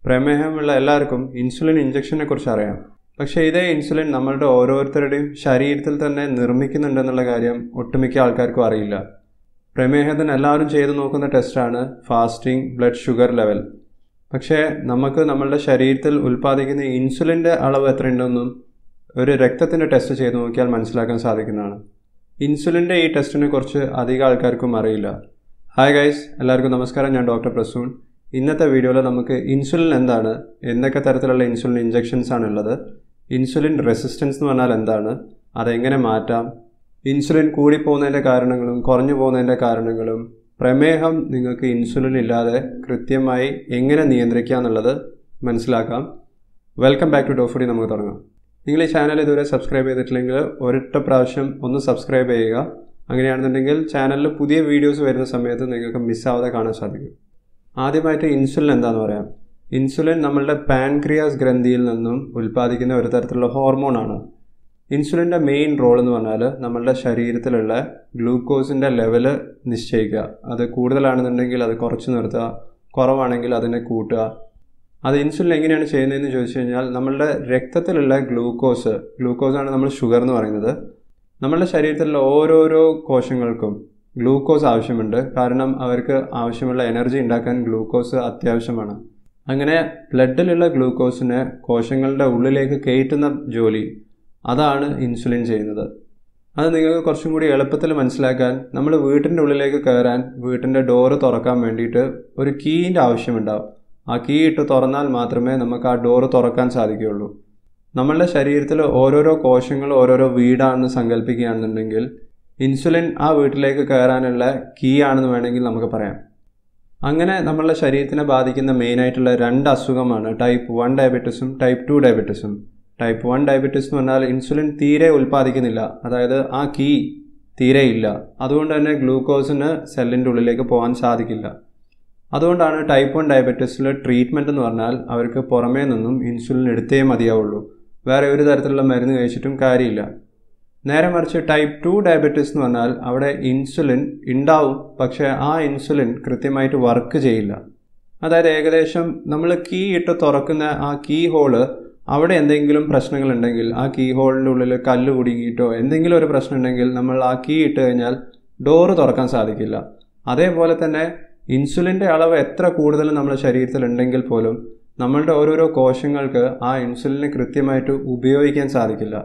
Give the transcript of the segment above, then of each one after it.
പ്രമേഹമുള്ള എല്ലാവർക്കും ഇൻസുലിൻ ഇഞ്ചക്ഷനെ കുറിച്ച് അറിയാം പക്ഷേ ഇതേ ഇൻസുലിൻ നമ്മളുടെ ഓരോരുത്തരുടെയും ശരീരത്തിൽ തന്നെ നിർമ്മിക്കുന്നുണ്ടെന്നുള്ള കാര്യം ഒട്ടുമിക്ക ആൾക്കാർക്കും അറിയില്ല പ്രമേഹത്തിന് എല്ലാവരും ചെയ്തു നോക്കുന്ന ടെസ്റ്റാണ് ഫാസ്റ്റിംഗ് ബ്ലഡ് ഷുഗർ ലെവൽ പക്ഷേ നമുക്ക് നമ്മളുടെ ശരീരത്തിൽ ഉൽപ്പാദിക്കുന്ന ഇൻസുലിൻ്റെ അളവ് എത്രയുണ്ടെന്നും ഒരു രക്തത്തിൻ്റെ ടെസ്റ്റ് ചെയ്ത് നോക്കിയാൽ മനസ്സിലാക്കാൻ സാധിക്കുന്നതാണ് ഇൻസുലിൻ്റെ ഈ ടെസ്റ്റിനെ കുറിച്ച് അധികം ആൾക്കാർക്കും അറിയില്ല ഹായ് ഗൈസ് എല്ലാവർക്കും നമസ്കാരം ഞാൻ ഡോക്ടർ പ്രസൂൺ ഇന്നത്തെ വീഡിയോയിൽ നമുക്ക് ഇൻസുലിൻ എന്താണ് എന്തൊക്കെ തരത്തിലുള്ള ഇൻസുലിൻ ഇഞ്ചക്ഷൻസ് ആണ് ഉള്ളത് ഇൻസുലിൻ റെസിസ്റ്റൻസ് എന്ന് പറഞ്ഞാൽ എന്താണ് അതെങ്ങനെ മാറ്റാം ഇൻസുലിൻ കൂടിപ്പോകുന്നതിൻ്റെ കാരണങ്ങളും കുറഞ്ഞു പോകുന്നതിൻ്റെ കാരണങ്ങളും പ്രമേഹം നിങ്ങൾക്ക് ഇൻസുലിൻ ഇല്ലാതെ കൃത്യമായി എങ്ങനെ നിയന്ത്രിക്കാം എന്നുള്ളത് മനസ്സിലാക്കാം വെൽക്കം ബാക്ക് ടു ഡോഫുഡി നമുക്ക് തുടങ്ങാം നിങ്ങൾ ഈ ചാനൽ ഇതുവരെ സബ്സ്ക്രൈബ് ചെയ്തിട്ടില്ലെങ്കിൽ ഒരൊറ്റ പ്രാവശ്യം ഒന്ന് സബ്സ്ക്രൈബ് ചെയ്യുക അങ്ങനെയാണെന്നുണ്ടെങ്കിൽ ചാനലിൽ പുതിയ വീഡിയോസ് വരുന്ന സമയത്ത് നിങ്ങൾക്ക് മിസ്സാവാതെ കാണാൻ സാധിക്കും ആദ്യമായിട്ട് ഇൻസുലിൻ എന്താണെന്ന് പറയാം ഇൻസുലിൻ നമ്മളുടെ പാൻക്രിയാസ് ഗ്രന്ഥിയിൽ നിന്നും ഉൽപ്പാദിക്കുന്ന ഒരു തരത്തിലുള്ള ഹോർമോണാണ് ഇൻസുലിൻ്റെ മെയിൻ റോൾ എന്ന് പറഞ്ഞാൽ നമ്മളുടെ ശരീരത്തിലുള്ള ഗ്ലൂക്കോസിൻ്റെ ലെവല് നിശ്ചയിക്കുക അത് കൂടുതലാണെന്നുണ്ടെങ്കിൽ അത് കുറച്ച് നിർത്തുക കുറവാണെങ്കിൽ അതിനെ കൂട്ടുക അത് ഇൻസുലിൻ എങ്ങനെയാണ് ചെയ്യുന്നതെന്ന് ചോദിച്ചു കഴിഞ്ഞാൽ നമ്മളുടെ രക്തത്തിലുള്ള ഗ്ലൂക്കോസ് ഗ്ലൂക്കോസാണ് നമ്മൾ ഷുഗർ എന്ന് പറയുന്നത് നമ്മളുടെ ശരീരത്തിലുള്ള ഓരോരോ കോശങ്ങൾക്കും ഗ്ലൂക്കോസ് ആവശ്യമുണ്ട് കാരണം അവർക്ക് ആവശ്യമുള്ള എനർജി ഉണ്ടാക്കാൻ ഗ്ലൂക്കോസ് അത്യാവശ്യമാണ് അങ്ങനെ ബ്ലഡിലുള്ള ഗ്ലൂക്കോസിനെ കോശങ്ങളുടെ ഉള്ളിലേക്ക് കയറ്റുന്ന ജോലി അതാണ് ഇൻസുലിൻ ചെയ്യുന്നത് അത് നിങ്ങൾക്ക് കുറച്ചും കൂടി എളുപ്പത്തിൽ മനസ്സിലാക്കാൻ നമ്മൾ വീട്ടിൻ്റെ ഉള്ളിലേക്ക് കയറാൻ വീട്ടിൻ്റെ ഡോറ് തുറക്കാൻ വേണ്ടിയിട്ട് ഒരു കീയിൻ്റെ ആവശ്യമുണ്ടാവും ആ കീ ഇട്ട് തുറന്നാൽ മാത്രമേ നമുക്ക് ആ ഡോറ് തുറക്കാൻ സാധിക്കുകയുള്ളൂ നമ്മളുടെ ശരീരത്തിൽ ഓരോരോ കോശങ്ങൾ ഓരോരോ വീടാണെന്ന് സങ്കല്പിക്കുകയാണെന്നുണ്ടെങ്കിൽ ഇൻസുലിൻ ആ വീട്ടിലേക്ക് കയറാനുള്ള കീ ആണെന്ന് വേണമെങ്കിൽ നമുക്ക് പറയാം അങ്ങനെ നമ്മളുടെ ശരീരത്തിനെ ബാധിക്കുന്ന മെയിനായിട്ടുള്ള രണ്ട് അസുഖമാണ് ടൈപ്പ് വൺ ഡയബറ്റീസും ടൈപ്പ് ടു ഡയബറ്റീസും ടൈപ്പ് വൺ ഡയബറ്റീസ് എന്ന് പറഞ്ഞാൽ ഇൻസുലിൻ തീരെ ഉൽപ്പാദിക്കുന്നില്ല അതായത് ആ കീ തീരെ ഇല്ല അതുകൊണ്ട് തന്നെ ഗ്ലൂക്കോസിന് സെല്ലിൻ്റെ ഉള്ളിലേക്ക് പോകാൻ സാധിക്കില്ല അതുകൊണ്ടാണ് ടൈപ്പ് വൺ ഡയബറ്റീസിൽ ട്രീറ്റ്മെൻറ്റ് എന്ന് പറഞ്ഞാൽ അവർക്ക് പുറമേ നിന്നും ഇൻസുലിൻ എടുത്തേ മതിയാവുള്ളൂ വേറെ ഒരു തരത്തിലുള്ള മരുന്ന് കഴിച്ചിട്ടും കാര്യമില്ല നേരെ മറിച്ച് ടൈപ്പ് ടു ഡയബറ്റീസ് എന്ന് പറഞ്ഞാൽ അവിടെ ഇൻസുലിൻ ഉണ്ടാവും പക്ഷേ ആ ഇൻസുലിൻ കൃത്യമായിട്ട് വർക്ക് ചെയ്യില്ല അതായത് ഏകദേശം നമ്മൾ കീ ഇട്ട് തുറക്കുന്ന ആ കീ ഹോള് അവിടെ എന്തെങ്കിലും പ്രശ്നങ്ങളുണ്ടെങ്കിൽ ആ കീ ഹോളിൻ്റെ ഉള്ളിൽ കല്ല് കുടുങ്ങിയിട്ടോ എന്തെങ്കിലും ഒരു പ്രശ്നം ഉണ്ടെങ്കിൽ നമ്മൾ ആ കീ ഇട്ട് കഴിഞ്ഞാൽ ഡോറ് തുറക്കാൻ സാധിക്കില്ല അതേപോലെ തന്നെ ഇൻസുലിൻ്റെ അളവ് എത്ര കൂടുതൽ നമ്മുടെ ശരീരത്തിൽ ഉണ്ടെങ്കിൽ പോലും നമ്മളുടെ ഓരോരോ കോശങ്ങൾക്ക് ആ ഇൻസുലിനെ കൃത്യമായിട്ട് ഉപയോഗിക്കാൻ സാധിക്കില്ല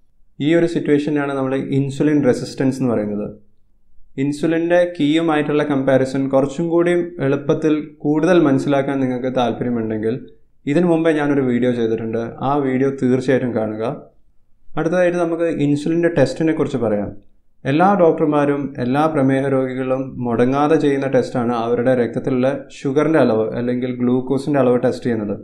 ഈ ഒരു സിറ്റുവേഷനാണ് നമ്മൾ ഇൻസുലിൻ റെസിസ്റ്റൻസ് എന്ന് പറയുന്നത് ഇൻസുലിൻ്റെ കീയുമായിട്ടുള്ള കമ്പാരിസൺ കുറച്ചും കൂടി എളുപ്പത്തിൽ കൂടുതൽ മനസ്സിലാക്കാൻ നിങ്ങൾക്ക് താല്പര്യമുണ്ടെങ്കിൽ ഇതിനു മുമ്പേ ഞാനൊരു വീഡിയോ ചെയ്തിട്ടുണ്ട് ആ വീഡിയോ തീർച്ചയായിട്ടും കാണുക അടുത്തതായിട്ട് നമുക്ക് ഇൻസുലിൻ്റെ ടെസ്റ്റിനെ കുറിച്ച് പറയാം എല്ലാ ഡോക്ടർമാരും എല്ലാ പ്രമേഹ രോഗികളും മുടങ്ങാതെ ചെയ്യുന്ന ടെസ്റ്റാണ് അവരുടെ രക്തത്തിലുള്ള ഷുഗറിൻ്റെ അളവ് അല്ലെങ്കിൽ ഗ്ലൂക്കോസിൻ്റെ അളവ് ടെസ്റ്റ് ചെയ്യുന്നത്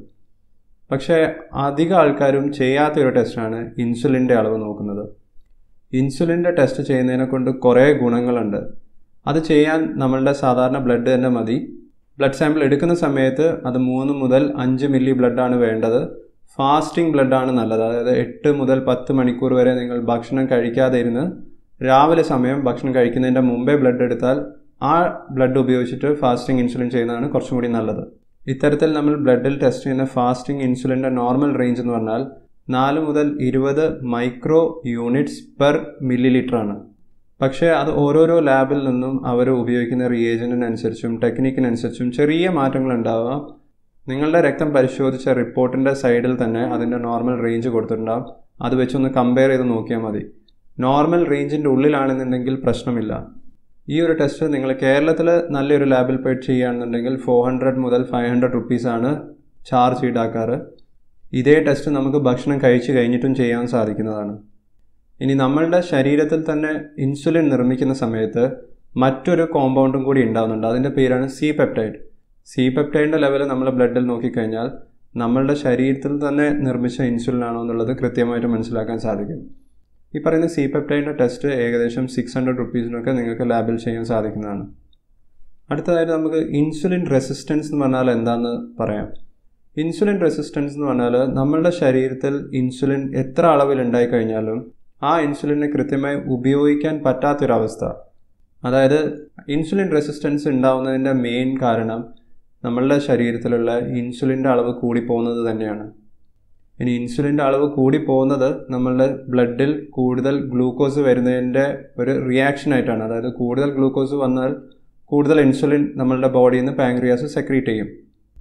പക്ഷേ അധിക ആൾക്കാരും ചെയ്യാത്ത ഒരു ടെസ്റ്റാണ് ഇൻസുലിൻ്റെ അളവ് നോക്കുന്നത് ഇൻസുലിൻ്റെ ടെസ്റ്റ് ചെയ്യുന്നതിനെ കൊണ്ട് കുറേ ഗുണങ്ങളുണ്ട് അത് ചെയ്യാൻ നമ്മളുടെ സാധാരണ ബ്ലഡ് തന്നെ മതി ബ്ലഡ് സാമ്പിൾ എടുക്കുന്ന സമയത്ത് അത് മൂന്ന് മുതൽ അഞ്ച് മില്ലി ബ്ലഡാണ് വേണ്ടത് ഫാസ്റ്റിംഗ് ബ്ലഡാണ് നല്ലത് അതായത് എട്ട് മുതൽ പത്ത് മണിക്കൂർ വരെ നിങ്ങൾ ഭക്ഷണം കഴിക്കാതെ ഇരുന്ന് രാവിലെ സമയം ഭക്ഷണം കഴിക്കുന്നതിൻ്റെ മുമ്പേ ബ്ലഡ് എടുത്താൽ ആ ബ്ലഡ് ഉപയോഗിച്ചിട്ട് ഫാസ്റ്റിംഗ് ഇൻസുലിൻ ചെയ്യുന്നതാണ് കുറച്ചും കൂടി നല്ലത് ഇത്തരത്തിൽ നമ്മൾ ബ്ലഡിൽ ടെസ്റ്റ് ചെയ്യുന്ന ഫാസ്റ്റിംഗ് ഇൻസുലിൻ്റെ നോർമൽ റേഞ്ച് എന്ന് പറഞ്ഞാൽ നാല് മുതൽ ഇരുപത് micro units per millilitre ആണ് പക്ഷേ അത് ഓരോരോ ലാബിൽ നിന്നും അവർ ഉപയോഗിക്കുന്ന റിയേജൻറ്റിനനുസരിച്ചും ടെക്നിക്കിനനുസരിച്ചും ചെറിയ മാറ്റങ്ങൾ ഉണ്ടാവാം നിങ്ങളുടെ രക്തം പരിശോധിച്ച റിപ്പോർട്ടിൻ്റെ സൈഡിൽ തന്നെ അതിൻ്റെ നോർമൽ റേഞ്ച് കൊടുത്തിട്ടുണ്ടാവും അത് വെച്ചൊന്ന് കമ്പയർ ചെയ്ത് നോക്കിയാൽ മതി നോർമൽ റേഞ്ചിൻ്റെ ഉള്ളിലാണെന്നുണ്ടെങ്കിൽ പ്രശ്നമില്ല ഈ ഒരു ടെസ്റ്റ് നിങ്ങൾ കേരളത്തിൽ നല്ലൊരു ലാബിൽ പോയിട്ട് ചെയ്യുകയാണെന്നുണ്ടെങ്കിൽ ഫോർ ഹൺഡ്രഡ് മുതൽ ഫൈവ് ഹൺഡ്രഡ് റുപ്പീസാണ് ചാർജ് ഈടാക്കാറ് ഇതേ ടെസ്റ്റ് നമുക്ക് ഭക്ഷണം കഴിച്ചു കഴിഞ്ഞിട്ടും ചെയ്യാൻ സാധിക്കുന്നതാണ് ഇനി നമ്മളുടെ ശരീരത്തിൽ തന്നെ ഇൻസുലിൻ നിർമ്മിക്കുന്ന സമയത്ത് മറ്റൊരു കോമ്പൗണ്ടും കൂടി ഉണ്ടാകുന്നുണ്ട് അതിൻ്റെ പേരാണ് സി പെപ്റ്റൈഡ് സി പെപ്റ്റൈഡിൻ്റെ ലെവൽ നമ്മൾ ബ്ലഡിൽ നോക്കിക്കഴിഞ്ഞാൽ നമ്മളുടെ ശരീരത്തിൽ തന്നെ നിർമ്മിച്ച ഇൻസുലിൻ ആണോ എന്നുള്ളത് കൃത്യമായിട്ട് മനസ്സിലാക്കാൻ സാധിക്കും ഈ പറയുന്ന സി പെപ്റ്റൈഡിൻ്റെ ടെസ്റ്റ് ഏകദേശം സിക്സ് ഹൺഡ്രഡ് റുപ്പീസിനൊക്കെ നിങ്ങൾക്ക് ലാബിൽ ചെയ്യാൻ സാധിക്കുന്നതാണ് അടുത്തതായിട്ട് നമുക്ക് ഇൻസുലിൻ റെസിസ്റ്റൻസ് എന്ന് പറഞ്ഞാൽ എന്താണെന്ന് പറയാം ഇൻസുലിൻ റെസിസ്റ്റൻസ് എന്ന് പറഞ്ഞാൽ നമ്മളുടെ ശരീരത്തിൽ ഇൻസുലിൻ എത്ര അളവിൽ ഉണ്ടായിക്കഴിഞ്ഞാലും ആ ഇൻസുലിനെ കൃത്യമായി ഉപയോഗിക്കാൻ പറ്റാത്തൊരവസ്ഥ അതായത് ഇൻസുലിൻ റെസിസ്റ്റൻസ് ഉണ്ടാവുന്നതിൻ്റെ മെയിൻ കാരണം നമ്മളുടെ ശരീരത്തിലുള്ള ഇൻസുലിൻ്റെ അളവ് കൂടിപ്പോകുന്നത് തന്നെയാണ് ഇനി ഇൻസുലിൻ്റെ അളവ് കൂടി പോകുന്നത് നമ്മളുടെ ബ്ലഡിൽ കൂടുതൽ ഗ്ലൂക്കോസ് വരുന്നതിൻ്റെ ഒരു റിയാക്ഷൻ ആയിട്ടാണ് അതായത് കൂടുതൽ ഗ്ലൂക്കോസ് വന്നാൽ കൂടുതൽ ഇൻസുലിൻ നമ്മളുടെ ബോഡിയിൽ നിന്ന് പാങ്ക്രിയാസ് സെക്രീറ്റ് ചെയ്യും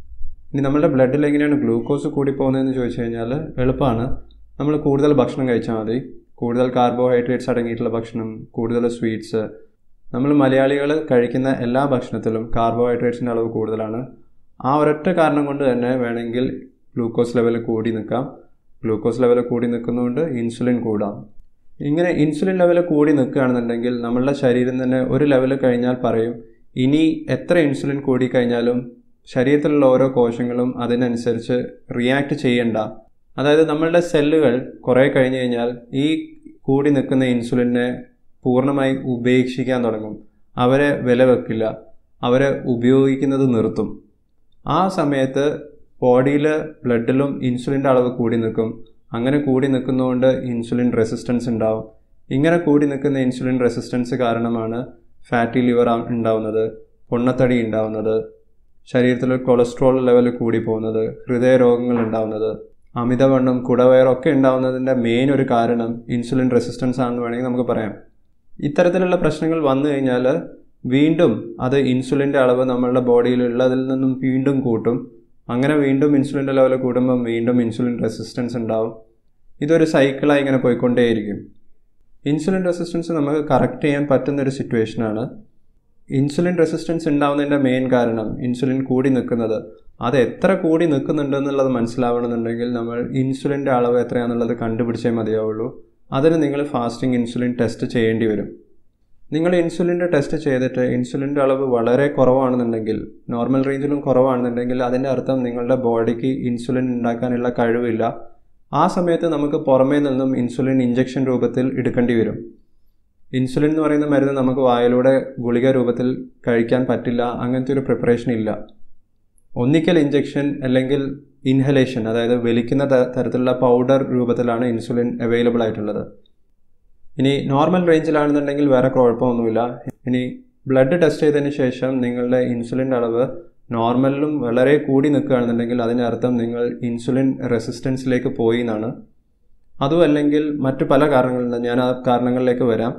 ഇനി നമ്മളുടെ ബ്ലഡിൽ എങ്ങനെയാണ് ഗ്ലൂക്കോസ് കൂടി പോകുന്നതെന്ന് ചോദിച്ചു കഴിഞ്ഞാൽ എളുപ്പമാണ് നമ്മൾ കൂടുതൽ ഭക്ഷണം കഴിച്ചാൽ മതി കൂടുതൽ കാർബോഹൈഡ്രേറ്റ്സ് അടങ്ങിയിട്ടുള്ള ഭക്ഷണം കൂടുതൽ സ്വീറ്റ്സ് നമ്മൾ മലയാളികൾ കഴിക്കുന്ന എല്ലാ ഭക്ഷണത്തിലും കാർബോഹൈഡ്രേറ്റ്സിൻ്റെ അളവ് കൂടുതലാണ് ആ ഒരൊറ്റ കാരണം കൊണ്ട് തന്നെ വേണമെങ്കിൽ ഗ്ലൂക്കോസ് ലെവൽ കൂടി നിൽക്കാം ഗ്ലൂക്കോസ് ലെവൽ കൂടി നിൽക്കുന്നതുകൊണ്ട് ഇൻസുലിൻ കൂടാം ഇങ്ങനെ ഇൻസുലിൻ ലെവൽ കൂടി നിൽക്കുകയാണെന്നുണ്ടെങ്കിൽ നമ്മളുടെ ശരീരം തന്നെ ഒരു ലെവൽ കഴിഞ്ഞാൽ പറയും ഇനി എത്ര ഇൻസുലിൻ കൂടി കഴിഞ്ഞാലും ശരീരത്തിലുള്ള ഓരോ കോശങ്ങളും അതിനനുസരിച്ച് റിയാക്ട് ചെയ്യണ്ട അതായത് നമ്മളുടെ സെല്ലുകൾ കുറേ കഴിഞ്ഞ് കഴിഞ്ഞാൽ ഈ കൂടി നിൽക്കുന്ന ഇൻസുലിനെ പൂർണ്ണമായി ഉപേക്ഷിക്കാൻ തുടങ്ങും അവരെ വില വെക്കില്ല അവരെ ഉപയോഗിക്കുന്നത് നിർത്തും ആ സമയത്ത് ബോഡിയിൽ ബ്ലഡിലും ഇൻസുലിൻ്റെ അളവ് കൂടി നിൽക്കും അങ്ങനെ കൂടി നിൽക്കുന്നതുകൊണ്ട് ഇൻസുലിൻ റെസിസ്റ്റൻസ് ഉണ്ടാവും ഇങ്ങനെ കൂടി നിൽക്കുന്ന ഇൻസുലിൻ റെസിസ്റ്റൻസ് കാരണമാണ് ഫാറ്റി ലിവർ ഉണ്ടാവുന്നത് പൊണ്ണത്തടി ഉണ്ടാവുന്നത് ശരീരത്തിൽ കൊളസ്ട്രോൾ ലെവൽ കൂടി പോകുന്നത് ഹൃദയ രോഗങ്ങൾ ഉണ്ടാവുന്നത് അമിതവണ്ണം കുടവയറൊക്കെ ഉണ്ടാവുന്നതിൻ്റെ മെയിൻ ഒരു കാരണം ഇൻസുലിൻ റെസിസ്റ്റൻസ് ആണെന്ന് വേണമെങ്കിൽ നമുക്ക് പറയാം ഇത്തരത്തിലുള്ള പ്രശ്നങ്ങൾ വന്നു കഴിഞ്ഞാൽ വീണ്ടും അത് ഇൻസുലിൻ്റെ അളവ് നമ്മളുടെ ബോഡിയിൽ ഉള്ളതിൽ നിന്നും വീണ്ടും കൂട്ടും അങ്ങനെ വീണ്ടും ഇൻസുലിൻ്റെ ലെവൽ കൂടുമ്പം വീണ്ടും ഇൻസുലിൻ റെസിസ്റ്റൻസ് ഉണ്ടാവും ഇതൊരു സൈക്കിളായി ഇങ്ങനെ പോയിക്കൊണ്ടേയിരിക്കും ഇൻസുലിൻ റെസിസ്റ്റൻസ് നമുക്ക് കറക്റ്റ് ചെയ്യാൻ പറ്റുന്നൊരു സിറ്റുവേഷനാണ് ഇൻസുലിൻ റെസിസ്റ്റൻസ് ഉണ്ടാവുന്നതിൻ്റെ മെയിൻ കാരണം ഇൻസുലിൻ കൂടി നിൽക്കുന്നത് അത് എത്ര കൂടി നിൽക്കുന്നുണ്ടെന്നുള്ളത് മനസ്സിലാവണമെന്നുണ്ടെങ്കിൽ നമ്മൾ ഇൻസുലിൻ്റെ അളവ് എത്രയാണെന്നുള്ളത് കണ്ടുപിടിച്ചേ മതിയാവുള്ളൂ അതിന് നിങ്ങൾ ഫാസ്റ്റിംഗ് ഇൻസുലിൻ ടെസ്റ്റ് ചെയ്യേണ്ടി വരും നിങ്ങൾ ഇൻസുലിൻ്റെ ടെസ്റ്റ് ചെയ്തിട്ട് ഇൻസുലിൻ്റെ അളവ് വളരെ കുറവാണെന്നുണ്ടെങ്കിൽ നോർമൽ റേഞ്ചിലും കുറവാണെന്നുണ്ടെങ്കിൽ അതിൻ്റെ അർത്ഥം നിങ്ങളുടെ ബോഡിക്ക് ഇൻസുലിൻ ഉണ്ടാക്കാനുള്ള കഴിവില്ല ആ സമയത്ത് നമുക്ക് പുറമേ നിന്നും ഇൻസുലിൻ ഇഞ്ചക്ഷൻ രൂപത്തിൽ എടുക്കേണ്ടി വരും ഇൻസുലിൻ എന്ന് പറയുന്ന മരുന്ന് നമുക്ക് വായിലൂടെ ഗുളിക രൂപത്തിൽ കഴിക്കാൻ പറ്റില്ല അങ്ങനത്തെ ഒരു പ്രിപ്പറേഷൻ ഇല്ല ഒന്നിക്കൽ ഇഞ്ചക്ഷൻ അല്ലെങ്കിൽ ഇൻഹലേഷൻ അതായത് വലിക്കുന്ന തരത്തിലുള്ള പൗഡർ രൂപത്തിലാണ് ഇൻസുലിൻ അവൈലബിൾ ആയിട്ടുള്ളത് ഇനി നോർമൽ റേഞ്ചിലാണെന്നുണ്ടെങ്കിൽ വേറെ കുഴപ്പമൊന്നുമില്ല ഇനി ബ്ലഡ് ടെസ്റ്റ് ചെയ്തതിന് ശേഷം നിങ്ങളുടെ ഇൻസുലിൻ്റെ അളവ് നോർമലിലും വളരെ കൂടി നിൽക്കുകയാണെന്നുണ്ടെങ്കിൽ അതിനർത്ഥം നിങ്ങൾ ഇൻസുലിൻ റെസിസ്റ്റൻസിലേക്ക് പോയി എന്നാണ് അതും അല്ലെങ്കിൽ മറ്റു പല കാരണങ്ങളുണ്ട് ഞാൻ ആ കാരണങ്ങളിലേക്ക് വരാം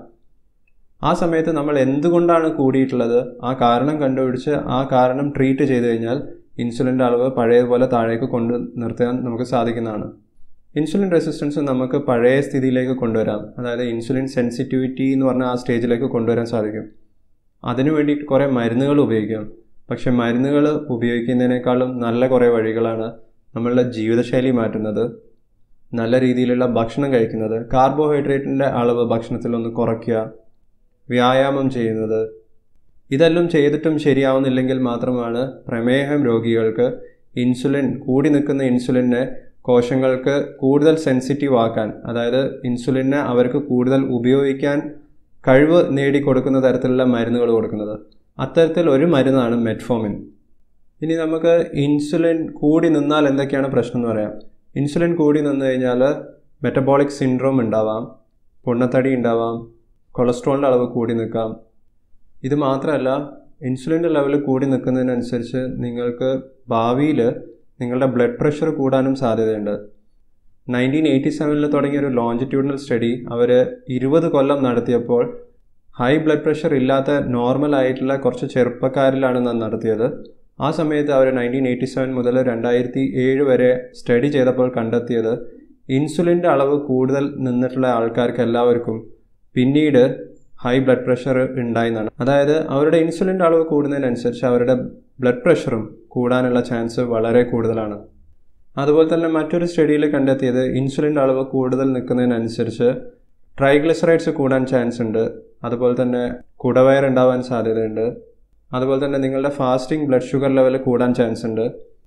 ആ സമയത്ത് നമ്മൾ എന്തുകൊണ്ടാണ് കൂടിയിട്ടുള്ളത് ആ കാരണം കണ്ടുപിടിച്ച് ആ കാരണം ട്രീറ്റ് ചെയ്ത് കഴിഞ്ഞാൽ ഇൻസുലിൻ്റെ അളവ് പഴയതുപോലെ താഴേക്ക് കൊണ്ട് നിർത്താൻ നമുക്ക് സാധിക്കുന്നതാണ് ഇൻസുലിൻ റെസിസ്റ്റൻസ് നമുക്ക് പഴയ സ്ഥിതിയിലേക്ക് കൊണ്ടുവരാം അതായത് ഇൻസുലിൻ സെൻസിറ്റിവിറ്റി എന്ന് പറഞ്ഞ ആ സ്റ്റേജിലേക്ക് കൊണ്ടുവരാൻ സാധിക്കും അതിനു വേണ്ടിയിട്ട് കുറേ മരുന്നുകൾ ഉപയോഗിക്കാം പക്ഷേ മരുന്നുകൾ ഉപയോഗിക്കുന്നതിനേക്കാളും നല്ല കുറേ വഴികളാണ് നമ്മളുടെ ജീവിതശൈലി മാറ്റുന്നത് നല്ല രീതിയിലുള്ള ഭക്ഷണം കഴിക്കുന്നത് കാർബോഹൈഡ്രേറ്റിൻ്റെ അളവ് ഭക്ഷണത്തിൽ ഒന്ന് കുറയ്ക്കുക വ്യായാമം ചെയ്യുന്നത് ഇതെല്ലാം ചെയ്തിട്ടും ശരിയാവുന്നില്ലെങ്കിൽ മാത്രമാണ് പ്രമേഹം രോഗികൾക്ക് ഇൻസുലിൻ കൂടി നിൽക്കുന്ന ഇൻസുലിനെ കോശങ്ങൾക്ക് കൂടുതൽ സെൻസിറ്റീവ് ആക്കാൻ അതായത് ഇൻസുലിനെ അവർക്ക് കൂടുതൽ ഉപയോഗിക്കാൻ കഴിവ് നേടിക്കൊടുക്കുന്ന തരത്തിലുള്ള മരുന്നുകൾ കൊടുക്കുന്നത് അത്തരത്തിൽ ഒരു മരുന്നാണ് മെറ്റ്ഫോമിൻ ഇനി നമുക്ക് ഇൻസുലിൻ കൂടി നിന്നാൽ എന്തൊക്കെയാണ് പ്രശ്നം എന്ന് പറയാം ഇൻസുലിൻ കൂടി നിന്ന് കഴിഞ്ഞാൽ മെറ്റബോളിക് സിൻഡ്രോം ഉണ്ടാവാം പൊണ്ണത്തടി ഉണ്ടാവാം കൊളസ്ട്രോളിൻ്റെ അളവ് കൂടി നിൽക്കാം ഇത് മാത്രമല്ല ഇൻസുലിൻ്റെ ലെവൽ കൂടി നിൽക്കുന്നതിനനുസരിച്ച് നിങ്ങൾക്ക് ഭാവിയിൽ നിങ്ങളുടെ ബ്ലഡ് പ്രഷർ കൂടാനും സാധ്യതയുണ്ട് നയൻറ്റീൻ എയ്റ്റി സെവനിൽ തുടങ്ങിയ ഒരു ലോഞ്ചിറ്റ്യൂഡിനൽ സ്റ്റഡി അവർ ഇരുപത് കൊല്ലം നടത്തിയപ്പോൾ ഹൈ ബ്ലഡ് പ്രഷർ ഇല്ലാത്ത നോർമൽ ആയിട്ടുള്ള കുറച്ച് ചെറുപ്പക്കാരിലാണ് നടത്തിയത് ആ സമയത്ത് അവർ നയൻറ്റീൻ എയ്റ്റി സെവൻ മുതൽ രണ്ടായിരത്തി ഏഴ് വരെ സ്റ്റഡി ചെയ്തപ്പോൾ കണ്ടെത്തിയത് ഇൻസുലിൻ്റെ അളവ് കൂടുതൽ നിന്നിട്ടുള്ള ആൾക്കാർക്ക് എല്ലാവർക്കും പിന്നീട് ഹൈ ബ്ലഡ് പ്രഷർ ഉണ്ടായെന്നാണ് അതായത് അവരുടെ ഇൻസുലിൻ്റെ അളവ് കൂടുന്നതിനനുസരിച്ച് അവരുടെ ബ്ലഡ് പ്രഷറും കൂടാനുള്ള ചാൻസ് വളരെ കൂടുതലാണ് അതുപോലെ തന്നെ മറ്റൊരു സ്റ്റഡിയിൽ കണ്ടെത്തിയത് ഇൻസുലിൻ്റെ അളവ് കൂടുതൽ നിൽക്കുന്നതിനനുസരിച്ച് ട്രൈഗ്ലിസറൈഡ്സ് കൂടാൻ ചാൻസ് ഉണ്ട് അതുപോലെ തന്നെ കുടവയർ ഉണ്ടാവാൻ സാധ്യതയുണ്ട് അതുപോലെ തന്നെ നിങ്ങളുടെ ഫാസ്റ്റിംഗ് ബ്ലഡ് ഷുഗർ ലെവൽ കൂടാൻ ചാൻസ് ഉണ്ട്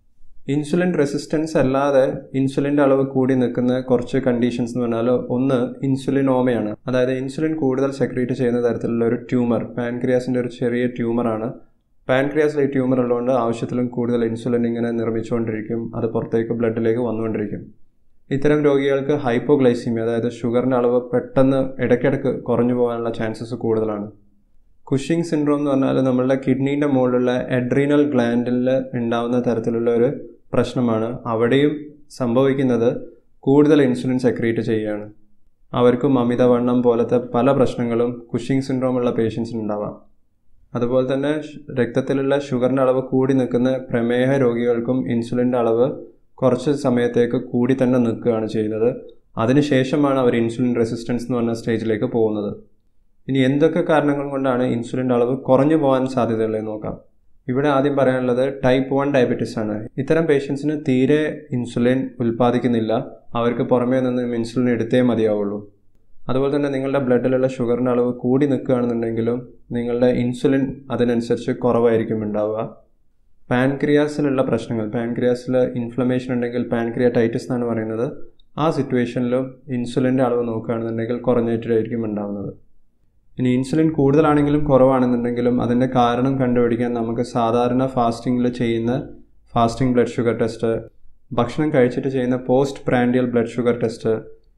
ഇൻസുലിൻ റെസിസ്റ്റൻസ് അല്ലാതെ ഇൻസുലിൻ്റെ അളവ് കൂടി നിൽക്കുന്ന കുറച്ച് കണ്ടീഷൻസ് എന്ന് പറഞ്ഞാൽ ഒന്ന് ഇൻസുലിനോമയാണ് അതായത് ഇൻസുലിൻ കൂടുതൽ സെക്രീറ്റ് ചെയ്യുന്ന തരത്തിലുള്ള ഒരു ട്യൂമർ പാൻക്രിയാസിൻ്റെ ഒരു ചെറിയ ട്യൂമറാണ് പാൻക്രിയാസിൽ ഈ ട്യൂമർ ഉള്ളതുകൊണ്ട് ആവശ്യത്തിലും കൂടുതൽ ഇൻസുലിൻ ഇങ്ങനെ നിർമ്മിച്ചുകൊണ്ടിരിക്കും അത് പുറത്തേക്ക് ബ്ലഡിലേക്ക് വന്നുകൊണ്ടിരിക്കും ഇത്തരം രോഗികൾക്ക് ഹൈപ്പോഗ്ലൈസീമിയ അതായത് ഷുഗറിൻ്റെ അളവ് പെട്ടെന്ന് ഇടയ്ക്കിടയ്ക്ക് കുറഞ്ഞു പോകാനുള്ള ചാൻസസ് കൂടുതലാണ് കുഷിങ് സിൻഡ്രോം എന്ന് പറഞ്ഞാൽ നമ്മളുടെ കിഡ്നീൻ്റെ മുകളിലുള്ള എഡ്രീനൽ ഗ്ലാൻഡിൽ ഉണ്ടാവുന്ന തരത്തിലുള്ള ഒരു പ്രശ്നമാണ് അവിടെയും സംഭവിക്കുന്നത് കൂടുതൽ ഇൻസുലിൻ സെക്രീറ്റ് ചെയ്യുകയാണ് അവർക്കും അമിതവണ്ണം പോലത്തെ പല പ്രശ്നങ്ങളും കുഷിങ് സിൻഡ്രോം ഉള്ള പേഷ്യൻസിന് ഉണ്ടാവാം അതുപോലെ തന്നെ രക്തത്തിലുള്ള ഷുഗറിൻ്റെ അളവ് കൂടി നിൽക്കുന്ന പ്രമേഹ രോഗികൾക്കും ഇൻസുലിൻ്റെ അളവ് കുറച്ച് സമയത്തേക്ക് കൂടി തന്നെ നിൽക്കുകയാണ് ചെയ്യുന്നത് അതിനുശേഷമാണ് അവർ ഇൻസുലിൻ റെസിസ്റ്റൻസ് എന്ന് പറഞ്ഞ സ്റ്റേജിലേക്ക് പോകുന്നത് ഇനി എന്തൊക്കെ കാരണങ്ങൾ കൊണ്ടാണ് ഇൻസുലിൻ്റെ അളവ് കുറഞ്ഞു പോകാൻ സാധ്യതയുള്ളത് നോക്കാം ഇവിടെ ആദ്യം പറയാനുള്ളത് ടൈപ്പ് വൺ ഡയബറ്റീസ് ആണ് ഇത്തരം പേഷ്യൻസിന് തീരെ ഇൻസുലിൻ ഉൽപ്പാദിക്കുന്നില്ല അവർക്ക് പുറമേ നിന്ന് ഇൻസുലിൻ എടുത്തേ മതിയാവുള്ളൂ അതുപോലെ തന്നെ നിങ്ങളുടെ ബ്ലഡിലുള്ള ഷുഗറിൻ്റെ അളവ് കൂടി നിൽക്കുകയാണെന്നുണ്ടെങ്കിലും നിങ്ങളുടെ ഇൻസുലിൻ അതിനനുസരിച്ച് കുറവായിരിക്കും ഉണ്ടാവുക പാൻക്രിയാസിലുള്ള പ്രശ്നങ്ങൾ പാൻക്രിയാസിൽ ഇൻഫ്ലമേഷൻ ഉണ്ടെങ്കിൽ പാൻക്രിയാറ്റൈറ്റിസ് എന്നാണ് പറയുന്നത് ആ സിറ്റുവേഷനിലും ഇൻസുലിൻ്റെ അളവ് നോക്കുകയാണെന്നുണ്ടെങ്കിൽ കുറഞ്ഞിട്ടായിരിക്കും ഉണ്ടാകുന്നത് ഇനി ഇൻസുലിൻ കൂടുതലാണെങ്കിലും കുറവാണെന്നുണ്ടെങ്കിലും അതിൻ്റെ കാരണം കണ്ടുപിടിക്കാൻ നമുക്ക് സാധാരണ ഫാസ്റ്റിങ്ങിൽ ചെയ്യുന്ന ഫാസ്റ്റിംഗ് ബ്ലഡ് ഷുഗർ ടെസ്റ്റ് ഭക്ഷണം കഴിച്ചിട്ട് ചെയ്യുന്ന post prandial blood sugar test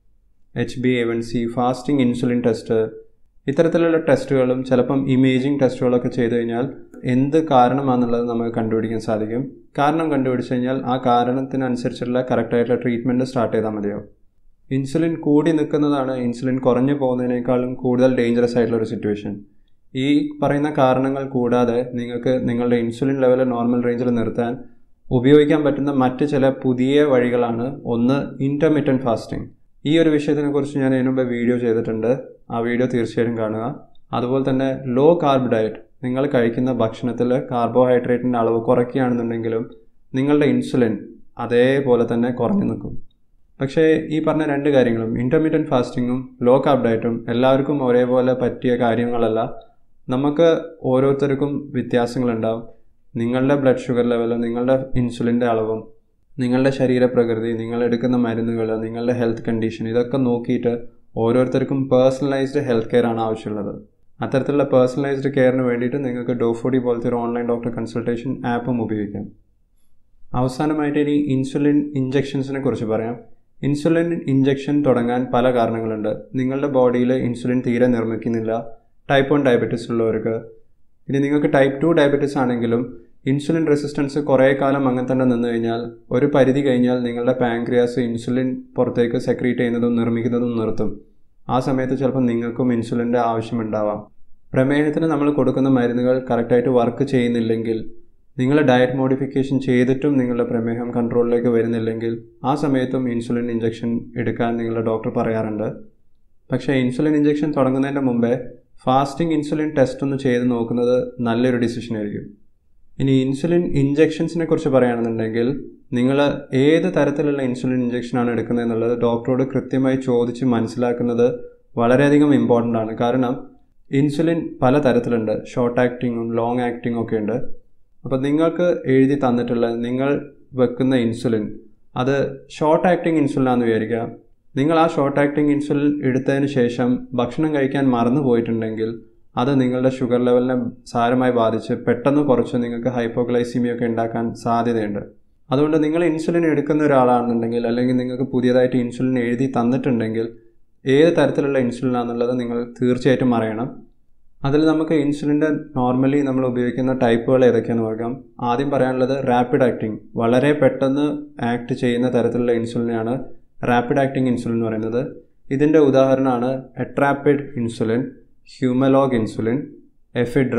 H B A one C fasting insulin test ഇത്തരത്തിലുള്ള ടെസ്റ്റുകളും ചിലപ്പം ഇമേജിംഗ് ടെസ്റ്റുകളൊക്കെ ചെയ്തു കഴിഞ്ഞാൽ എന്ത് കാരണമാണെന്നുള്ളത് നമുക്ക് കണ്ടുപിടിക്കാൻ സാധിക്കും കാരണം കണ്ടുപിടിച്ച് കഴിഞ്ഞാൽ ആ കാരണത്തിനനുസരിച്ചുള്ള കറക്റ്റായിട്ടുള്ള ട്രീറ്റ്മെൻറ്റ് സ്റ്റാർട്ട് ചെയ്താൽ മതിയാവും ഇൻസുലിൻ കൂടി നിൽക്കുന്നതാണ് ഇൻസുലിൻ കുറഞ്ഞു പോകുന്നതിനേക്കാളും കൂടുതൽ ഡേഞ്ചറസ് ആയിട്ടുള്ള ഒരു സിറ്റുവേഷൻ ഈ പറയുന്ന കാരണങ്ങൾ കൂടാതെ നിങ്ങൾക്ക് നിങ്ങളുടെ ഇൻസുലിൻ ലെവൽ നോർമൽ റേഞ്ചിൽ നിർത്താൻ ഉപയോഗിക്കാൻ പറ്റുന്ന മറ്റ് ചില പുതിയ വഴികളാണ് ഒന്ന് ഇൻ്റർമീഡിയൻറ്റ് ഫാസ്റ്റിംഗ് ഈ ഒരു വിഷയത്തിനെ കുറിച്ച് ഞാൻ ഇതിനു മുമ്പ് വീഡിയോ ചെയ്തിട്ടുണ്ട് ആ വീഡിയോ തീർച്ചയായിട്ടും കാണുക അതുപോലെ തന്നെ ലോ കാർബ് ഡയറ്റ് നിങ്ങൾ കഴിക്കുന്ന ഭക്ഷണത്തിൽ കാർബോഹൈഡ്രേറ്റിൻ്റെ അളവ് കുറയ്ക്കുകയാണെന്നുണ്ടെങ്കിലും നിങ്ങളുടെ ഇൻസുലിൻ അതേപോലെ തന്നെ കുറഞ്ഞു നിൽക്കും പക്ഷേ ഈ പറഞ്ഞ രണ്ട് കാര്യങ്ങളും ഇൻ്റർമീഡിയൻറ്റ് ഫാസ്റ്റിങ്ങും ലോ കാർബ് ഡയറ്റും എല്ലാവർക്കും ഒരേപോലെ പറ്റിയ കാര്യങ്ങളല്ല നമുക്ക് ഓരോരുത്തർക്കും വ്യത്യാസങ്ങളുണ്ടാവും നിങ്ങളുടെ ബ്ലഡ് ഷുഗർ ലെവലും നിങ്ങളുടെ ഇൻസുലിൻ്റെ അളവും നിങ്ങളുടെ ശരീരപ്രകൃതി നിങ്ങൾ എടുക്കുന്ന മരുന്നുകൾ നിങ്ങളുടെ ഹെൽത്ത് കണ്ടീഷൻ ഇതൊക്കെ നോക്കിയിട്ട് ഓരോരുത്തർക്കും പേഴ്സണലൈസ്ഡ് ഹെൽത്ത് കെയർ ആണ് ആവശ്യമുള്ളത് അത്തരത്തിലുള്ള പേഴ്സണലൈസ്ഡ് കെയറിന് വേണ്ടിയിട്ട് നിങ്ങൾക്ക് ഡോഫോഡി പോലത്തെ ഒരു ഓൺലൈൻ ഡോക്ടർ കൺസൾട്ടേഷൻ ആപ്പും ഉപയോഗിക്കാം അവസാനമായിട്ട് ഇനി ഇൻസുലിൻ ഇഞ്ചെക്ഷൻസിനെ കുറിച്ച് പറയാം ഇൻസുലിൻ ഇഞ്ചെക്ഷൻ തുടങ്ങാൻ പല കാരണങ്ങളുണ്ട് നിങ്ങളുടെ ബോഡിയിൽ ഇൻസുലിൻ തീരെ നിർമ്മിക്കുന്നില്ല ടൈപ്പ് വൺ ഡയബറ്റീസ് ഉള്ളവർക്ക് ഇനി നിങ്ങൾക്ക് ടൈപ്പ് ടു ഡയബറ്റീസ് ആണെങ്കിലും ഇൻസുലിൻ റെസിസ്റ്റൻസ് കുറേ കാലം അങ്ങനെ തന്നെ നിന്ന് കഴിഞ്ഞാൽ ഒരു പരിധി കഴിഞ്ഞാൽ നിങ്ങളുടെ പാൻക്രിയാസ് ഇൻസുലിൻ പുറത്തേക്ക് സെക്രീറ്റ് ചെയ്യുന്നതും നിർമ്മിക്കുന്നതും നിർത്തും ആ സമയത്ത് ചിലപ്പോൾ നിങ്ങൾക്കും ഇൻസുലിൻ്റെ ആവശ്യമുണ്ടാവാം പ്രമേഹത്തിന് നമ്മൾ കൊടുക്കുന്ന മരുന്നുകൾ കറക്റ്റായിട്ട് വർക്ക് ചെയ്യുന്നില്ലെങ്കിൽ നിങ്ങൾ ഡയറ്റ് മോഡിഫിക്കേഷൻ ചെയ്തിട്ടും നിങ്ങളുടെ പ്രമേഹം കൺട്രോളിലേക്ക് വരുന്നില്ലെങ്കിൽ ആ സമയത്തും ഇൻസുലിൻ ഇഞ്ചക്ഷൻ എടുക്കാൻ നിങ്ങളുടെ ഡോക്ടർ പറയാറുണ്ട് പക്ഷേ ഇൻസുലിൻ ഇഞ്ചക്ഷൻ തുടങ്ങുന്നതിൻ്റെ മുമ്പേ ഫാസ്റ്റിംഗ് ഇൻസുലിൻ ടെസ്റ്റ് ഒന്ന് ചെയ്ത് നോക്കുന്നത് നല്ലൊരു ഡിസിഷൻ ആയിരിക്കും ഇനി ഇൻസുലിൻ ഇഞ്ചെക്ഷൻസിനെ കുറിച്ച് പറയുകയാണെന്നുണ്ടെങ്കിൽ നിങ്ങൾ ഏത് തരത്തിലുള്ള ഇൻസുലിൻ ഇഞ്ചക്ഷനാണ് എടുക്കുന്നത് എന്നുള്ളത് ഡോക്ടറോട് കൃത്യമായി ചോദിച്ച് മനസ്സിലാക്കുന്നത് വളരെയധികം ഇമ്പോർട്ടൻ്റ് ആണ് കാരണം ഇൻസുലിൻ പല തരത്തിലുണ്ട് ഷോർട്ട് ആക്ടിങ്ങും ലോങ് ആക്ടിങ്ങും ഒക്കെ ഉണ്ട് അപ്പോൾ നിങ്ങൾക്ക് എഴുതി തന്നിട്ടുള്ള നിങ്ങൾ വെക്കുന്ന ഇൻസുലിൻ അത് ഷോർട്ട് ആക്ടിങ് ഇൻസുലിനാണെന്ന് വിചാരിക്കുക നിങ്ങൾ ആ ഷോർട്ട് ആക്ടിങ് ഇൻസുലിൻ എടുത്തതിന് ശേഷം ഭക്ഷണം കഴിക്കാൻ മറന്നു പോയിട്ടുണ്ടെങ്കിൽ അത് നിങ്ങളുടെ ഷുഗർ ലെവലിനെ സാരമായി ബാധിച്ച് പെട്ടെന്ന് കുറച്ച് നിങ്ങൾക്ക് ഹൈപ്പോഗ്ലൈസീമിയൊക്കെ ഉണ്ടാക്കാൻ സാധ്യതയുണ്ട് അതുകൊണ്ട് നിങ്ങൾ ഇൻസുലിൻ എടുക്കുന്ന ഒരാളാണെന്നുണ്ടെങ്കിൽ അല്ലെങ്കിൽ നിങ്ങൾക്ക് പുതിയതായിട്ട് ഇൻസുലിൻ എഴുതി തന്നിട്ടുണ്ടെങ്കിൽ ഏത് തരത്തിലുള്ള ഇൻസുലിനാണെന്നുള്ളത് നിങ്ങൾ തീർച്ചയായിട്ടും അറിയണം അതിൽ നമുക്ക് ഇൻസുലിൻ്റെ നോർമലി നമ്മൾ ഉപയോഗിക്കുന്ന ടൈപ്പുകൾ ഏതൊക്കെയാണെന്ന് നോക്കാം ആദ്യം പറയാനുള്ളത് റാപ്പിഡ് ആക്ടിങ് വളരെ പെട്ടെന്ന് ആക്ട് ചെയ്യുന്ന തരത്തിലുള്ള ഇൻസുലിനാണ് റാപ്പിഡ് ആക്ടിങ് ഇൻസുലിൻ എന്ന് പറയുന്നത് ഇതിൻ്റെ ഉദാഹരണമാണ് Actrapid insulin Humalog insulin Apidra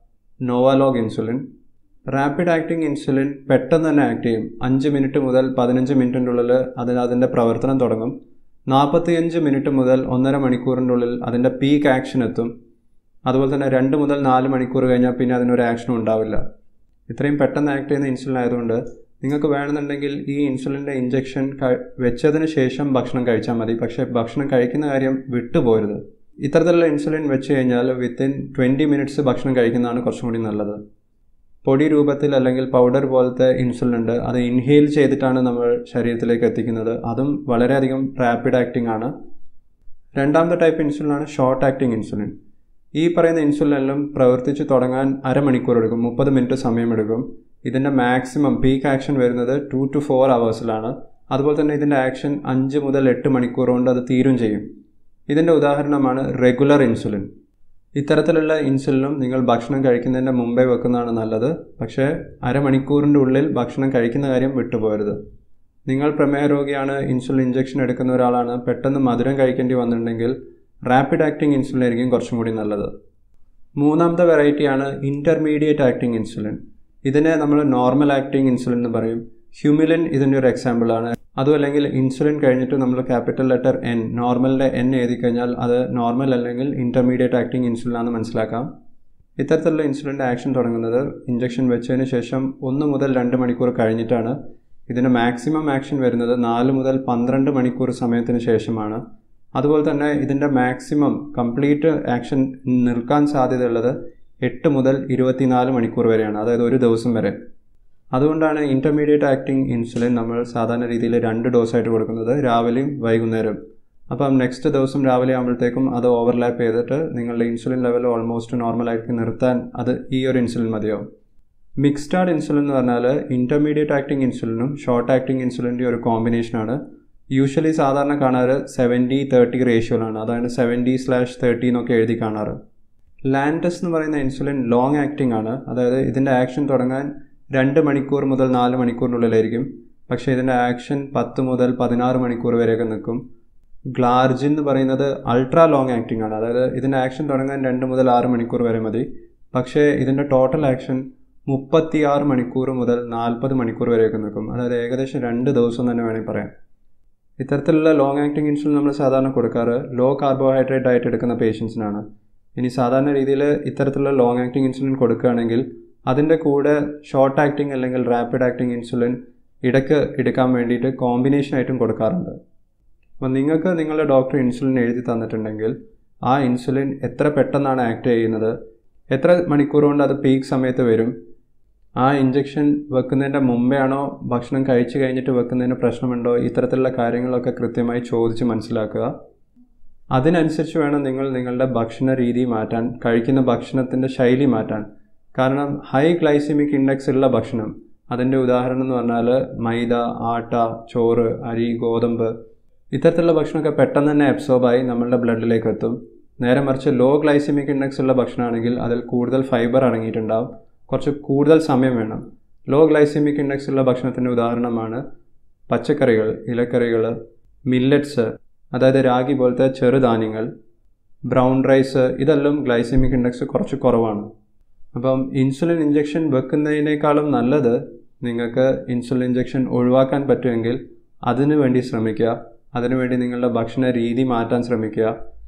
Novolog insulin rapid acting insulin പെട്ടെന്ന് തന്നെ ആക്ട് ചെയ്യും അഞ്ച് മിനിറ്റ് മുതൽ പതിനഞ്ച് മിനിറ്റിൻ്റെ ഉള്ളിൽ അതിന് അതിൻ്റെ പ്രവർത്തനം തുടങ്ങും നാൽപ്പത്തിയഞ്ച് മിനിറ്റ് മുതൽ ഒന്നര മണിക്കൂറിൻ്റെ ഉള്ളിൽ അതിൻ്റെ പീക്ക് ആക്ഷൻ എത്തും അതുപോലെ തന്നെ രണ്ട് മുതൽ നാല് മണിക്കൂർ കഴിഞ്ഞാൽ പിന്നെ അതിനൊരു ആക്ഷനും ഉണ്ടാവില്ല ഇത്രയും പെട്ടെന്ന് ആക്ട് ചെയ്യുന്ന ഇൻസുലിൻ ആയതുകൊണ്ട് നിങ്ങൾക്ക് വേണമെന്നുണ്ടെങ്കിൽ ഈ ഇൻസുലിൻ്റെ ഇഞ്ചക്ഷൻ വെച്ചതിന് ശേഷം ഭക്ഷണം കഴിച്ചാൽ മതി പക്ഷേ ഭക്ഷണം കഴിക്കുന്ന കാര്യം വിട്ടുപോരുത് ഇത്തരത്തിലുള്ള ഇൻസുലിൻ വെച്ച് കഴിഞ്ഞാൽ വിത്തിൻ ട്വൻറ്റി മിനിറ്റ്സ് ഭക്ഷണം കഴിക്കുന്നതാണ് കുറച്ചും കൂടി നല്ലത് പൊടി രൂപത്തിൽ അല്ലെങ്കിൽ പൗഡർ പോലത്തെ ഇൻസുലിൻ ഉണ്ട് അത് ഇൻഹെയിൽ ചെയ്തിട്ടാണ് നമ്മൾ ശരീരത്തിലേക്ക് എത്തിക്കുന്നത് അതും വളരെയധികം റാപ്പിഡ് ആക്ടിംഗ് ആണ് രണ്ടാമത്തെ ടൈപ്പ് ഇൻസുലിനാണ് ഷോർട്ട് ആക്ടിംഗ് ഇൻസുലിൻ ഈ പറയുന്ന ഇൻസുലിനെല്ലാം പ്രവർത്തിച്ച് തുടങ്ങാൻ അരമണിക്കൂർ എടുക്കും മുപ്പത് മിനിറ്റ് സമയമെടുക്കും ഇതിൻ്റെ മാക്സിമം പീക്ക് ആക്ഷൻ വരുന്നത് ടു ടു ഫോർ അവേഴ്സിലാണ് അതുപോലെ തന്നെ ഇതിൻ്റെ ആക്ഷൻ അഞ്ച് മുതൽ എട്ട് മണിക്കൂർ കൊണ്ട് അത് തീരും ചെയ്യും ഇതിൻ്റെ ഉദാഹരണമാണ് റെഗുലർ ഇൻസുലിൻ ഇത്തരത്തിലുള്ള ഇൻസുലിനും നിങ്ങൾ ഭക്ഷണം കഴിക്കുന്നതിൻ്റെ മുമ്പേ വെക്കുന്നതാണ് നല്ലത് പക്ഷേ അരമണിക്കൂറിൻ്റെ ഉള്ളിൽ ഭക്ഷണം കഴിക്കുന്ന കാര്യം വിട്ടുപോകരുത് നിങ്ങൾ പ്രമേഹ രോഗിയാണ് ഇൻസുലിൻ ഇഞ്ചക്ഷൻ എടുക്കുന്ന ഒരാളാണ് പെട്ടെന്ന് മധുരം കഴിക്കേണ്ടി വന്നിട്ടുണ്ടെങ്കിൽ റാപ്പിഡ് ആക്ടിങ് ഇൻസുലിൻ ആയിരിക്കും കുറച്ചും കൂടി നല്ലത് മൂന്നാമത്തെ വെറൈറ്റിയാണ് ഇൻ്റർമീഡിയറ്റ് ആക്ടിങ് ഇൻസുലിൻ ഇതിനെ നമ്മൾ നോർമൽ ആക്ടിങ് ഇൻസുലിൻ എന്ന് പറയും ഹ്യൂമിലിൻ ഇതിൻ്റെ ഒരു എക്സാമ്പിളാണ് അതും അല്ലെങ്കിൽ ഇൻസുലിൻ കഴിഞ്ഞിട്ട് നമ്മൾ ക്യാപിറ്റൽ ലെറ്റർ എൻ നോർമലിൻ്റെ എൻ എഴുതി കഴിഞ്ഞാൽ അത് നോർമൽ അല്ലെങ്കിൽ ഇൻ്റർമീഡിയറ്റ് ആക്ടിങ് ഇൻസുലിൻ ആണെന്ന് മനസ്സിലാക്കാം ഇത്തരത്തിലുള്ള ഇൻസുലിൻ്റെ ആക്ഷൻ തുടങ്ങുന്നത് ഇഞ്ചക്ഷൻ വെച്ചതിന് ശേഷം ഒന്ന് മുതൽ രണ്ട് മണിക്കൂർ കഴിഞ്ഞിട്ടാണ് ഇതിൻ്റെ മാക്സിമം ആക്ഷൻ വരുന്നത് നാല് മുതൽ പന്ത്രണ്ട് മണിക്കൂർ സമയത്തിന് ശേഷമാണ് അതുപോലെ തന്നെ ഇതിൻ്റെ മാക്സിമം കംപ്ലീറ്റ് ആക്ഷൻ നിൽക്കാൻ സാധ്യതയുള്ളത് എട്ട് മുതൽ ഇരുപത്തിനാല് മണിക്കൂർ വരെയാണ് അതായത് ഒരു ദിവസം വരെ അതുകൊണ്ടാണ് ഇൻ്റർമീഡിയറ്റ് ആക്ടിങ് ഇൻസുലിൻ നമ്മൾ സാധാരണ രീതിയിൽ രണ്ട് ഡോസായിട്ട് കൊടുക്കുന്നത് രാവിലെയും വൈകുന്നേരം അപ്പം നെക്സ്റ്റ് ദിവസം രാവിലെ ആകുമ്പോഴത്തേക്കും അത് ഓവർലാപ്പ് ചെയ്തിട്ട് നിങ്ങളുടെ ഇൻസുലിൻ ലെവൽ ഓൾമോസ്റ്റ് നോർമലായിട്ട് നിർത്താൻ അത് ഈ ഒരു ഇൻസുലിൻ മതിയാവും മിക്സ്ഡ് ഇൻസുലിൻ എന്ന് പറഞ്ഞാൽ ഇൻ്റർമീഡിയറ്റ് ആക്ടിങ് ഇൻസുലിനും ഷോർട്ട് ആക്ടിങ് ഇൻസുലിൻ്റെ ഒരു കോമ്പിനേഷനാണ് യൂഷ്വലി സാധാരണ കാണാറ് സെവൻറ്റി തേർട്ടി റേഷ്യോയിലാണ് അതായത് സെവൻറ്റി സ്ലാഷ് തേർട്ടി എന്നൊക്കെ എഴുതി കാണാറ് ലാൻഡസ് എന്ന് പറയുന്ന ഇൻസുലിൻ ലോങ് ആക്ടിംഗ് ആണ് അതായത് ഇതിൻ്റെ ആക്ഷൻ തുടങ്ങാൻ രണ്ട് മണിക്കൂർ മുതൽ നാല് മണിക്കൂറിനുള്ളിലായിരിക്കും പക്ഷേ ഇതിൻ്റെ ആക്ഷൻ പത്ത് മുതൽ പതിനാറ് മണിക്കൂർ വരെയൊക്കെ നിൽക്കും ഗ്ലാർജിൻ എന്ന് പറയുന്നത് അൾട്രാ ലോങ് ആക്ടിംഗ് ആണ് അതായത് ഇതിൻ്റെ ആക്ഷൻ തുടങ്ങാൻ രണ്ട് മുതൽ ആറ് മണിക്കൂർ വരെ മതി പക്ഷേ ഇതിൻ്റെ ടോട്ടൽ ആക്ഷൻ മുപ്പത്തിയാറ് മണിക്കൂർ മുതൽ നാൽപ്പത് മണിക്കൂർ വരെയൊക്കെ നിൽക്കും അതായത് ഏകദേശം രണ്ട് ദിവസം തന്നെ വേണമെങ്കിൽ പറയാം ഇത്തരത്തിലുള്ള ലോങ് ആക്ടിംഗ് ഇൻസുലിൻ നമ്മൾ സാധാരണ കൊടുക്കാറ് ലോ കാർബോഹൈഡ്രേറ്റ് ഡയറ്റ് എടുക്കുന്ന പേഷ്യൻസിനാണ് ഇനി സാധാരണ രീതിയിൽ ഇത്തരത്തിലുള്ള ലോങ് ആക്ടിംഗ് ഇൻസുലിൻ കൊടുക്കുകയാണെങ്കിൽ അതിൻ്റെ കൂടെ ഷോർട്ട് ആക്ടിംഗ് അല്ലെങ്കിൽ റാപ്പിഡ് ആക്ടിംഗ് ഇൻസുലിൻ ഇടയ്ക്ക് എടുക്കാൻ വേണ്ടിയിട്ട് കോമ്പിനേഷൻ ആയിട്ടും കൊടുക്കാറുണ്ട് അപ്പോൾ നിങ്ങൾക്ക് നിങ്ങളുടെ ഡോക്ടർ ഇൻസുലിൻ എഴുതി തന്നിട്ടുണ്ടെങ്കിൽ ആ ഇൻസുലിൻ എത്ര പെട്ടെന്നാണ് ആക്ട് ചെയ്യുന്നത് എത്ര മണിക്കൂർ കൊണ്ട് അത് പീക്ക് സമയത്ത് വരും ആ ഇഞ്ചക്ഷൻ വെക്കുന്നതിൻ്റെ മുമ്പേ ആണോ ഭക്ഷണം കഴിച്ചു കഴിഞ്ഞിട്ട് വെക്കുന്നതിന് പ്രശ്നമുണ്ടോ ഇത്തരത്തിലുള്ള കാര്യങ്ങളൊക്കെ കൃത്യമായി ചോദിച്ച് മനസ്സിലാക്കുക അതിനനുസരിച്ച് വേണം നിങ്ങൾ നിങ്ങളുടെ ഭക്ഷണ രീതി മാറ്റാൻ കഴിക്കുന്ന ഭക്ഷണത്തിൻ്റെ ശൈലി മാറ്റാൻ കാരണം ഹൈ ഗ്ലൈസിമിക് ഇൻഡെക്സ് ഉള്ള ഭക്ഷണം അതിൻ്റെ ഉദാഹരണം എന്ന് പറഞ്ഞാൽ മൈദ ആട്ട ചോറ് അരി ഗോതമ്പ് ഇത്തരത്തിലുള്ള ഭക്ഷണമൊക്കെ പെട്ടെന്ന് തന്നെ അബ്സോർബായി നമ്മളുടെ ബ്ലഡിലേക്ക് എത്തും നേരെ മറിച്ച് ലോ ഗ്ലൈസിമിക് ഇൻഡെക്സ് ഉള്ള ഭക്ഷണമാണെങ്കിൽ അതിൽ കൂടുതൽ ഫൈബർ അടങ്ങിയിട്ടുണ്ടാവും കുറച്ച് കൂടുതൽ സമയം വേണം ലോ ഗ്ലൈസിമിക് ഇൻഡെക്സ് ഉള്ള ഭക്ഷണത്തിൻ്റെ ഉദാഹരണമാണ് പച്ചക്കറികൾ ഇലക്കറികൾ മില്ലറ്റ്സ് അതായത് രാഗി പോലത്തെ ചെറുധാന്യങ്ങൾ ബ്രൗൺ റൈസ് ഇതെല്ലാം ഗ്ലൈസിമിക് ഇൻഡെക്സ് കുറച്ച് കുറവാണ് അപ്പം ഇൻസുലിൻ ഇഞ്ചക്ഷൻ വെക്കുന്നതിനേക്കാളും നല്ലത് നിങ്ങൾക്ക് ഇൻസുലിൻ ഇഞ്ചക്ഷൻ ഒഴിവാക്കാൻ പറ്റുമെങ്കിൽ അതിനു വേണ്ടി ശ്രമിക്കുക അതിനുവേണ്ടി നിങ്ങളുടെ ഭക്ഷണ രീതി മാറ്റാൻ ശ്രമിക്കുക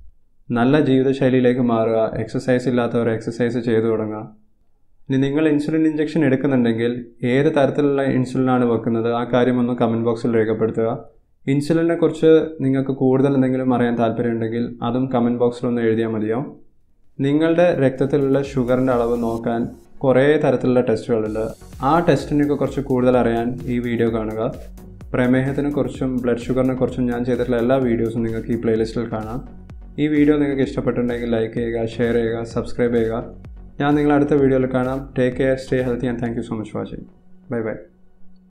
നല്ല ജീവിതശൈലിയിലേക്ക് മാറുക എക്സസൈസ് ഇല്ലാത്തവർ എക്സസൈസ് ചെയ്തു തുടങ്ങുക ഇനി നിങ്ങൾ ഇൻസുലിൻ ഇഞ്ചക്ഷൻ എടുക്കുന്നുണ്ടെങ്കിൽ ഏത് തരത്തിലുള്ള ഇൻസുലിനാണ് വെക്കുന്നത് ആ കാര്യം ഒന്ന് കമൻറ്റ് ബോക്സിൽ രേഖപ്പെടുത്തുക ഇൻസുലിനെ കുറിച്ച് നിങ്ങൾക്ക് കൂടുതൽ എന്തെങ്കിലും അറിയാൻ താല്പര്യമുണ്ടെങ്കിൽ അതും കമൻറ്റ് ബോക്സിൽ ഒന്ന് എഴുതിയാൽ മതിയാവും നിങ്ങളുടെ രക്തത്തിലുള്ള ഷുഗറിൻ്റെ അളവ് നോക്കാൻ കുറേ തരത്തിലുള്ള ടെസ്റ്റുകളുണ്ട് ആ ടെസ്റ്റിനെയൊക്കെ കുറിച്ച് കൂടുതൽ അറിയാൻ ഈ വീഡിയോ കാണുക പ്രമേഹത്തിനെ കുറിച്ചും ബ്ലഡ് ഷുഗറിനെ കുറിച്ചും ഞാൻ ചെയ്തിട്ടുള്ള എല്ലാ വീഡിയോസും നിങ്ങൾക്ക് ഈ പ്ലേലിസ്റ്റിൽ കാണാം ഈ വീഡിയോ നിങ്ങൾക്ക് ഇഷ്ടപ്പെട്ടിട്ടുണ്ടെങ്കിൽ ലൈക്ക് ചെയ്യുക ഷെയർ ചെയ്യുക സബ്സ്ക്രൈബ് ചെയ്യുക ഞാൻ നിങ്ങളെ അടുത്ത വീഡിയോയിൽ കാണാം take care stay healthy and thank you so much watching bye by